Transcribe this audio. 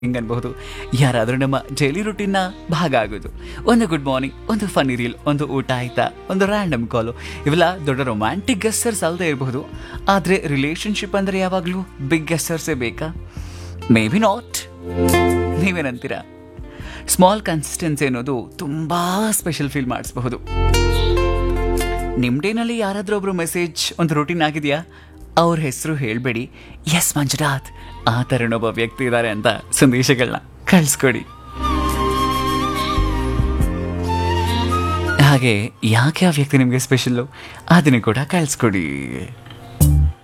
ಹಿಂಗ್ ಅನ್ಬಹುದು ಯಾರಾದರೂ ನಮ್ಮ ಡೈಲಿ ರುಟೀನ್ನ ಭಾಗ ಆಗೋದು ಒಂದು ಗುಡ್ ಮಾರ್ನಿಂಗ್ ಒಂದು ಫನಿ ರೀಲ್ ಒಂದು ಊಟ ಆಯ್ತಾ ಒಂದು ರ್ಯಾಂಡಮ್ ಕಾಲು ಇವೆಲ್ಲ ದೊಡ್ಡ ರೊಮ್ಯಾಂಟಿಕ್ ಗೆಸ್ಟರ್ಸ್ ಅಲ್ಲದೆ ಇರಬಹುದು ಆದರೆ ರಿಲೇಶನ್ಶಿಪ್ ಅಂದರೆ ಯಾವಾಗಲೂ ಬಿಗ್ ಗೆಸ್ಟರ್ಸೇ ಬೇಕಾ ಮೇ ಬಿ ನಾಟ್ ನೀವೇನಂತೀರಾ ಸ್ಮಾಲ್ ಕನ್ಸಿಸ್ಟೆನ್ಸಿ ಅನ್ನೋದು ತುಂಬ ಸ್ಪೆಷಲ್ ಫೀಲ್ ಮಾಡಿಸಬಹುದು ನಿಮ್ಮ ಡೇನಲ್ಲಿ ಯಾರಾದರೂ ಒಬ್ರು ಮೆಸೇಜ್ ಒಂದು ರೂಟೀನ್ ಆಗಿದೆಯಾ ಅವ್ರ ಹೆಸರು ಹೇಳಬೇಡಿ ಎಸ್ ಮಂಜುನಾಥ್ ಆ ಥರನೊಬ್ಬ ವ್ಯಕ್ತಿ ಇದ್ದಾರೆ ಅಂತ ಸಂದೇಶಗಳನ್ನ ಕಳಿಸ್ಕೊಡಿ ಹಾಗೆ ಯಾಕೆ ಆ ವ್ಯಕ್ತಿ ನಿಮಗೆ ಸ್ಪೆಷಲ್ಲು ಅದನ್ನು ಕೂಡ ಕಳಿಸ್ಕೊಡಿ